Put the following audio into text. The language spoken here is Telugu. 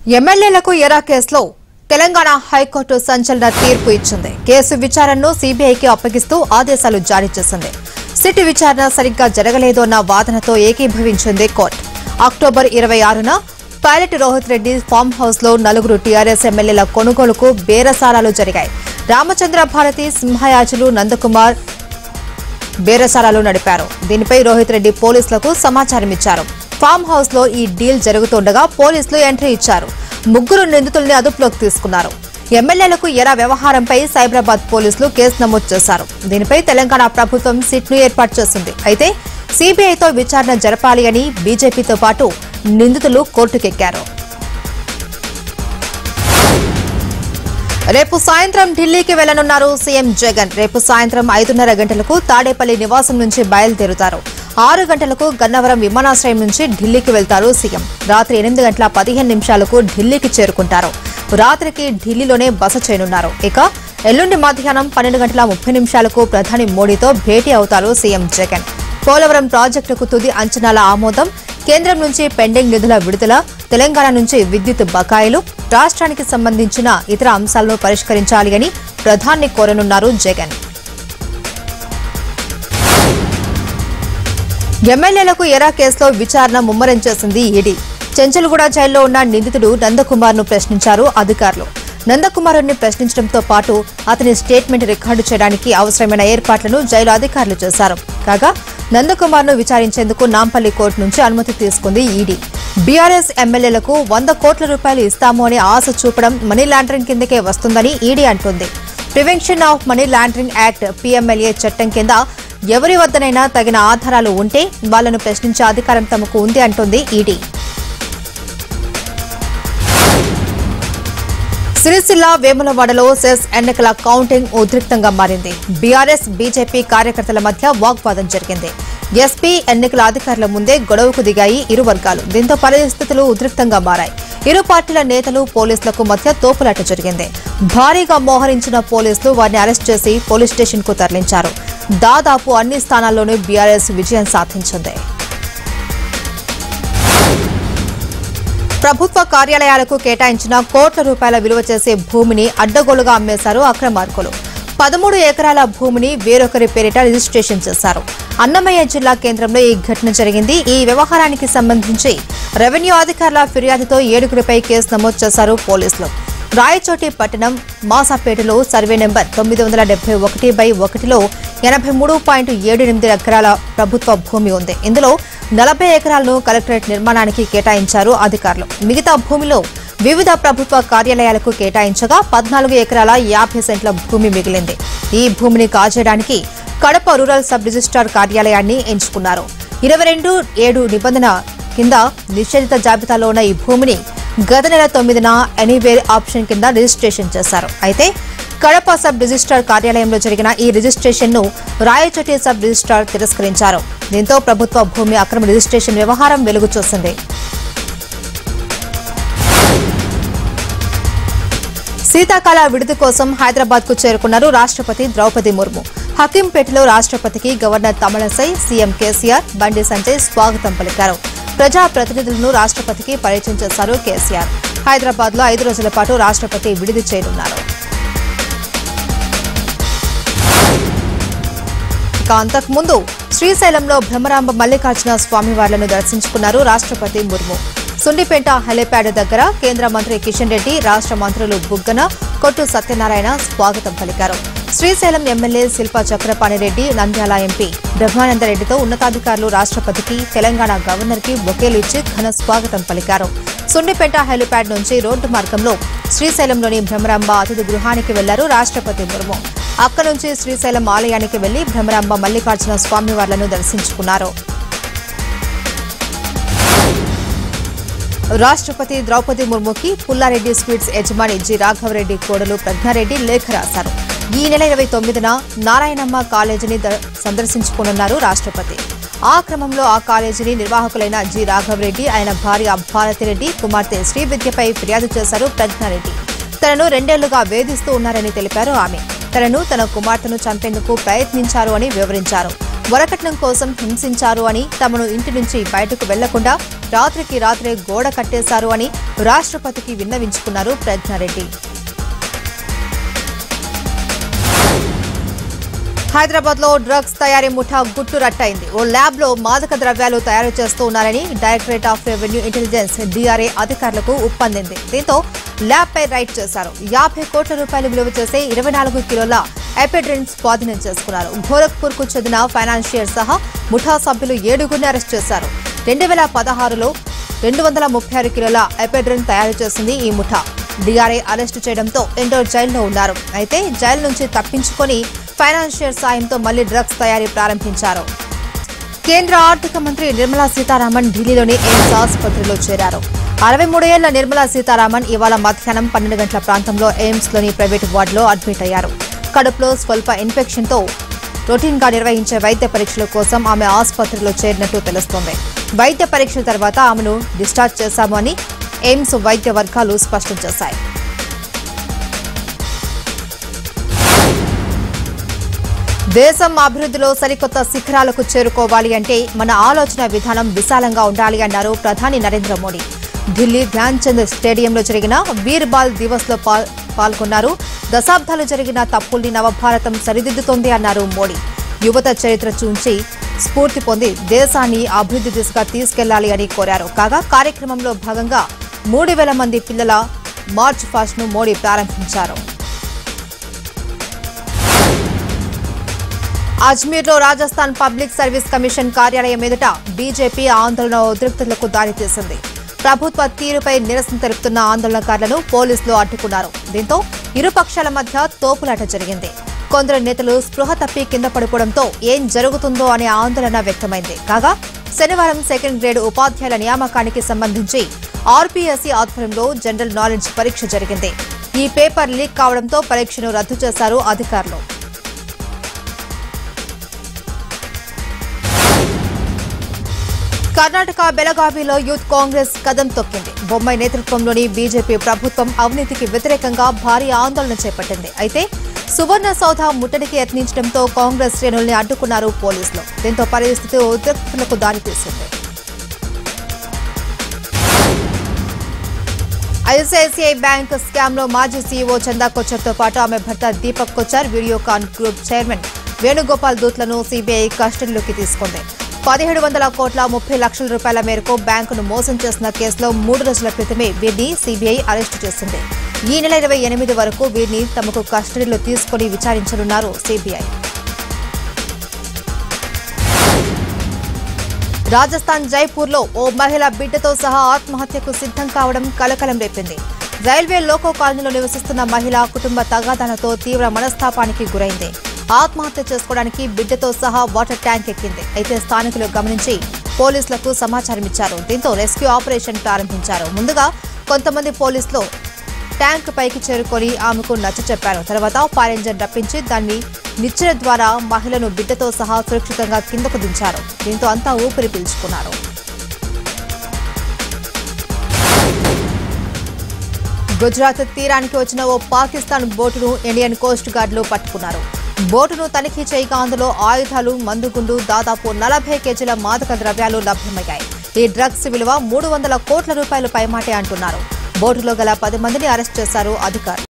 ఎమ్మెల్యేలకు ఎరా కేసులో తెలంగాణ హైకోర్టు సంచలన తీర్పు ఇచ్చింది కేసు విచారణను సీబీఐకి అప్పగిస్తూ ఆదేశాలు జారీ చేసింది సిట్ విచారణ సరిగ్గా జరగలేదు అన్న వాదనతో ఏకీభవించింది కోర్టు అక్టోబర్ ఇరవై ఆరున pilot Rohit Reddy farm house లో నలుగురు టీఆర్ఎస్ ఎమ్మెల్యేల కొనుగోలుకు బేరసారాలు జరిగాయి రామచంద్ర భారతి సింహయాజులు నందకుమార్ బేరసారాలు నడిపారు దీనిపై రోహిత్ రెడ్డి పోలీసులకు సమాచారం ఇచ్చారు ఫామ్ హౌస్ లో ఈ డీల్ జరుగుతుండగా పోలీసులు ఎంట్రీ ఇచ్చారు ముగ్గురు నిందితుల్ని అదుపులోకి తీసుకున్నారు ఎమ్మెల్యేలకు ఎరా వ్యవహారంపై సైబరాబాద్ పోలీసులు కేసు నమోదు చేశారు దీనిపై తెలంగాణ ప్రభుత్వం సిట్ ను ఏర్పాటు చేసింది అయితే సీబీఐతో విచారణ జరపాలి అని బీజేపీతో పాటు నిందితులు కోర్టుకెక్కారు రేపు సాయంత్రం ఢిల్లీకి వెళ్లనున్నారు సీఎం జగన్ రేపు సాయంత్రం ఐదున్నర గంటలకు తాడేపల్లి నివాసం నుంచి బయలుదేరుతారు ఆరు గంటలకు గన్నవరం విమానాశ్రయం నుంచి ఢిల్లీకి వెళ్తారు సీఎం రాత్రి ఎనిమిది గంటల పదిహేను నిమిషాలకు ఢిల్లీకి చేరుకుంటారు రాత్రికి ఢిల్లీలోనే బస చేయనున్నారు ఇక ఎల్లుండి మధ్యాహ్నం పన్నెండు గంటల ముప్పై నిమిషాలకు ప్రధాని మోడీతో భేటీ అవుతారు సీఎం జగన్ పోలవరం ప్రాజెక్టుకు తుది అంచనాల ఆమోదం కేంద్రం నుంచి పెండింగ్ నిధుల విడుదల తెలంగాణ నుంచి విద్యుత్ బకాయిలు రాష్ట్రానికి సంబంధించిన ఇతర అంశాలను పరిష్కరించాలి అని ప్రధాన్ని కోరనున్నారు జగన్ ఎమ్మెల్యేలకు ఎరా కేసులో విచారణ ముమ్మరం చేసింది ఈడీ చెంచల్గూడ జైల్లో ఉన్న నిందితుడు నందకుమార్ ను ప్రశ్నించారు అధికారులు నందకుమారుని ప్రశ్నించడంతో పాటు అతని స్టేట్మెంట్ రికార్డు చేయడానికి అవసరమైన ఏర్పాట్లను జైలు అధికారులు చేశారు కాగా నందకుమార్ ను విచారించేందుకు నాంపల్లి కోర్టు నుంచి అనుమతి తీసుకుంది ఈడీ బీఆర్ఎస్ ఎమ్మెల్యేలకు వంద కోట్ల రూపాయలు ఇస్తాము అని ఆశ చూపడం మనీ లాండరింగ్ కిందకే వస్తుందని ఈడీ అంటుంది prevention of money laundering act PMLA చట్టం కింద ఎవరి వద్దనైనా తగిన ఆధారాలు ఉంటే వాళ్లను ప్రశ్నించే అధికారం తమకు ఉంది అంటోంది ఈడీ సిరిసిల్ల వేములవాడలో సెస్ ఎన్నికల కౌంటింగ్ ఉద్రిక్తంగా మారింది బీఆర్ఎస్ బీజేపీ కార్యకర్తల మధ్య వాగ్వాదం జరిగింది ఎస్పీ ఎన్నికల అధికారుల ముందే గొడవకు దిగాయి ఇరు వర్గాలు దీంతో పరిస్థితులు ఉద్రిక్తంగా మారాయి ఇరు పార్టీల నేతలు పోలీసులకు మధ్య తోపులాట జరిగింది భారీగా మోహరించిన పోలీసులు వారిని అరెస్ట్ చేసి పోలీస్ స్టేషన్ కు తరలించారు దాదాపు అన్ని స్థానాల్లోనూ బీఆర్ఎస్ విజయం సాధించింది ప్రభుత్వ కార్యాలయాలకు కేటాయించిన కోట్ల రూపాయల విలువ చేసే భూమిని అడ్డగోలుగా అమ్మేశారు అక్రమార్కులు పదమూడు ఎకరాల భూమిని వేరొకరి పేరిట రిజిస్ట్రేషన్ చేశారు అన్నమయ్య జిల్లా కేంద్రంలో ఈ ఘటన జరిగింది ఈ వ్యవహారానికి సంబంధించి రెవెన్యూ అధికారుల ఫిర్యాదుతో ఏడుగురిపై కేసు నమోదు చేశారు పోలీసులు రాయచోటి పట్టణం మాసాపేటలో సర్వే నెంబర్ తొమ్మిది వందల డెబ్బై ఒకటి బై ఒకటిలో ఎనభై మూడు పాయింట్ ఏడు ఎనిమిది ఎకరాల ప్రభుత్వ భూమి ఉంది ఇందులో నలభై ఎకరాలను కలెక్టరేట్ నిర్మాణానికి కేటాయించారు అధికారులు మిగతా భూమిలో వివిధ ప్రభుత్వ కార్యాలయాలకు కేటాయించగా పద్నాలుగు ఎకరాల యాభై సెంట్ల భూమి మిగిలింది ఈ భూమిని కాజేయడానికి కడప రూరల్ సబ్ రిజిస్ట్రార్ కార్యాలయాన్ని ఎంచుకున్నారు ఇరవై రెండు ఏడు నిబంధన కింద నిషేధిత జాబితాలో ఉన్న ఈ భూమిని గత నెల తొమ్మిదిన ఎనీవేర్ ఆప్షన్ కింద రిజిస్ట్రేషన్ చేశారు అయితే కడప సబ్ రిజిస్ట్రార్ కార్యాలయంలో జరిగిన ఈ రిజిస్ట్రేషన్ ను రాయచోటి సబ్ రిజిస్ట్రార్ తిరస్కరించారు దీంతో ప్రభుత్వ భూమి అక్రమ రిజిస్ట్రేషన్ వ్యవహారం వెలుగు చూసింది శీతాకాల విడుదల కోసం హైదరాబాద్ కు చేరుకున్నారు రాష్ట్రపతి ద్రౌపది ముర్ము హకీంపేటలో రాష్ట్రపతికి గవర్నర్ తమిళసై సీఎం కేసీఆర్ బండి సంజయ్ స్వాగతం పలికారు ప్రజా ప్రతినిధులను రాష్ట్రపతికి పరిచయం చేశారు కేసీఆర్ హైదరాబాద్ లో ఐదు రోజుల పాటు రాష్ట్రపతి విడిది చేయనున్నారు ఇక అంతకుముందు శ్రీశైలంలో భ్రమరాంబ మల్లికార్జున స్వామివార్లను దర్శించుకున్నారు రాష్ట్రపతి ముర్ము సుండిపేట హెలిప్యాడ్ దగ్గర కేంద్ర మంత్రి కిషన్ రెడ్డి రాష్ట్ర మంత్రులు బుగ్గన కొట్టు సత్యనారాయణ స్వాగతం పలికారు శ్రీశైలం ఎమ్మెల్యే శిల్పా చక్రపాణి రెడ్డి నంద్యాల ఎంపీ బ్రహ్మానందరెడ్డితో ఉన్నతాధికారులు రాష్ట్రపతికి తెలంగాణ గవర్నర్ కి బొకేలు ఇచ్చి ఘన స్వాగతం పలికారు సుండిపేట హెలిప్యాడ్ నుంచి రోడ్డు మార్గంలో శ్రీశైలంలోని భ్రమరాంబ అతిథి గృహానికి వెళ్లారు రాష్ట్రపతి ముర్ము అక్కడి నుంచి శ్రీశైలం ఆలయానికి వెళ్లి భ్రమరాంబ మల్లికార్జున స్వామివార్లను దర్శించుకున్నారు రాష్ట్రపతి ద్రౌపది ముర్ముకి పుల్లారెడ్డి స్వీట్స్ యజమాని జి రాఘవరెడ్డి కోడలు ప్రజ్ఞారెడ్డి లేఖ రాశారు ఈ నెల ఇరవై తొమ్మిదిన నారాయణమ్మ కాలేజీని ద- సందర్శించుకోనున్నారు రాష్ట్రపతి ఆ క్రమంలో ఆ కాలేజీని నిర్వాహకులైన జి రాఘవరెడ్డి ఆయన భార్య భారతిరెడ్డి కుమార్తె శ్రీవిద్యపై ఫిర్యాదు చేశారు ప్రజ్ఞారెడ్డి తనను రెండేళ్లుగా వేధిస్తూ ఉన్నారని తెలిపారు ఆమె తనను తన కుమార్తెను చంపేందుకు ప్రయత్నించారు అని వివరించారు వరకట్నం కోసం హింసించారు అని తమను ఇంటి నుంచి బయటకు వెళ్లకుండా రాత్రికి రాత్రే గోడ కట్టేశారు అని రాష్ట్రపతికి విన్నవించుకున్నారు ప్రజ్ఞారెడ్డి హైదరాబాద్ లో డ్రగ్స్ తయారీ ముఠా గుట్టు రట్టయింది ఓ ల్యాబ్ లో మాదక ద్రవ్యాలు తయారు చేస్తూ ఉన్నారని directorate of revenue intelligence DRI అధికారులకు ఉప్పందింది దీంతో ల్యాబ్ పై రైడ్ చేశారు యాభై కోట్ల రూపాయలు విలువ చేసే ఇరవై నాలుగు కిలోల ఎపెడ్రిన్ స్వాధీనం చేసుకున్నారు గోరఖ్పూర్ కు చెందిన ఫైనాన్షియర్ సహా ముఠా సభ్యులు ఏడుగురిని అరెస్ట్ చేశారు రెండు వేల పదహారులో రెండు వందల ముప్పై ఆరు కిలోల ఎపెడ్రిన్ తయారు చేసింది ఈ ముఠా డిఆర్ఏ అరెస్టు చేయడంతో ఇండోర్ జైల్లో ఉన్నారు అయితే జైలు నుంచి తప్పించుకొని ఫైనాన్షియర్ సాయంతో మళ్లీ డ్రగ్స్ తయారీ ప్రారంభించారు కేంద్ర ఆర్థిక మంత్రి నిర్మలా సీతారామన్ ఢిల్లీలోని ఎయిమ్స్ ఆసుపత్రిలో చేరారు అరవై మూడేళ్ల నిర్మలా సీతారామన్ ఇవాళ మధ్యాహ్నం పన్నెండు గంటల ప్రాంతంలో ఎయిమ్స్ లోని ప్రైవేట్ వార్డులో అడ్మిట్ అయ్యారు కడుపులో స్వల్ప ఇన్ఫెక్షన్ తో రొటీన్ గా నిర్వహించే వైద్య పరీక్షల కోసం ఆమె ఆసుపత్రిలో చేరినట్టు తెలుస్తోంది వైద్య పరీక్షల తర్వాత ఆమెను డిశ్చార్జ్ చేశాము అని ఎయిమ్స్ వైద్య వర్గాలు స్పష్టం చేశాయి దేశం అభివృద్ధిలో సరికొత్త శిఖరాలకు చేరుకోవాలి అంటే మన ఆలోచన విధానం విశాలంగా ఉండాలి అన్నారు ప్రధాని నరేంద్ర మోడీ ఢిల్లీ ధ్యాన్ చంద్ స్టేడియంలో జరిగిన వీర్ బాల్ దివస్ లో పాల్- పాల్గొన్నారు దశాబ్దాలు జరిగిన తప్పుల్ని నవభారతం సరిదిద్దుతోంది అన్నారు మోడీ యువత చరిత్ర చూంచి స్ఫూర్తి పొంది దేశాన్ని అభివృద్ధి దిశగా తీసుకెళ్లాలి అని కోరారు కాగా కార్యక్రమంలో భాగంగా మూడు వేల మంది పిల్లల మార్చ్ ఫాస్ట్ ను మోడీ ప్రారంభించారు అజ్మీర్లో రాజస్థాన్ పబ్లిక్ సర్వీస్ కమిషన్ కార్యాలయం ఎదుట బీజేపీ ఆందోళన ఉద్రిక్తతలకు దారితీసింది ప్రభుత్వ తీరుపై నిరసన తెలుపుతున్న ఆందోళనకారులను పోలీసులు అడ్డుకున్నారు దీంతో ఇరు పక్షాల మధ్య తోపులాట జరిగింది కొందరు నేతలు స్పృహ తప్పి కింద పడిపోవడంతో ఏం జరుగుతుందో అనే ఆందోళన వ్యక్తమైంది కాగా శనివారం సెకండ్ గ్రేడ్ ఉపాధ్యాయుల నియామకానికి సంబంధించి ఆర్పీఎస్సీ ఆధ్వర్యంలో జనరల్ నాలెడ్జ్ పరీక్ష జరిగింది ఈ పేపర్ లీక్ కావడంతో పరీక్షను రద్దు చేశారు అధికారులు కర్ణాటక బెలగావిలో యూత్ కాంగ్రెస్ కదం తొక్కింది బొమ్మాయి నేతృత్వంలోని బీజేపీ ప్రభుత్వం అవినీతికి వ్యతిరేకంగా భారీ ఆందోళన చేపట్టింది అయితే సువర్ణ సౌధ ముట్టడికి యత్నించడంతో కాంగ్రెస్ శ్రేణుల్ని అడ్డుకున్నారు పోలీసులు దీంతో పరిస్థితి ఉద్రిక్తతలకు దారితీసింది ఐసిఐసిఐ బ్యాంక్ స్కామ్ లో మాజీ సీఈఓ చందా కొచ్చర్ తో పాటు ఆమె భర్త Deepak Kochhar Videocon group chairman Venugopal దూత్లను సీబీఐ కస్టడీలోకి తీసుకుంది పదిహేడు వందల కోట్ల ముప్పై లక్షల రూపాయల మేరకు బ్యాంకును మోసం చేసిన కేసులో మూడు రోజుల క్రితమే వీరిని సీబీఐ అరెస్టు చేసింది ఈ నెల ఇరవై ఎనిమిది వరకు వీరిని తమకు కస్టడీలో తీసుకుని విచారించనున్నారు సీబీఐ రాజస్థాన్ జైపూర్ లో ఓ మహిళ బిడ్డతో సహా ఆత్మహత్యకు సిద్ధం కావడం కలకలం రేపింది రైల్వే లోకో కాలనీలో నివసిస్తున్న మహిళ కుటుంబ తగాదాలతో తీవ్ర మనస్తాపానికి గురైంది ఆత్మహత్య చేసుకోవడానికి బిడ్డతో సహా వాటర్ ట్యాంక్ ఎక్కింది అయితే స్థానికులు గమనించి పోలీసులకు సమాచారం ఇచ్చారు దీంతో రెస్క్యూ ఆపరేషన్ ప్రారంభించారు ముందుగా కొంతమంది పోలీసులు ట్యాంక్ పైకి చేరుకొని ఆమెకు నచ్చ చెప్పారు తర్వాత ఫైర్ ఇంజన్ రప్పించి దాన్ని నిచ్చెన ద్వారా మహిళను బిడ్డతో సహా సురక్షితంగా కిందకు దించారు దీంతో అంతా ఊపిరి పీల్చుకున్నారు గుజరాత్ తీరానికి వచ్చిన ఓ పాకిస్తాన్ బోటును ఇండియన్ కోస్ట్ గార్డులు పట్టుకున్నారు బోటును తనిఖీ చేయగా అందులో ఆయుధాలు మందుగుండు దాదాపు నలభై కేజీల మాదక ద్రవ్యాలు లభ్యమయ్యాయి ఈ డ్రగ్స్ విలువ మూడు వందల కోట్ల రూపాయలు పైమాటే అంటున్నారు బోటులో గల పది మందిని అరెస్ట్ చేశారు అధికారులు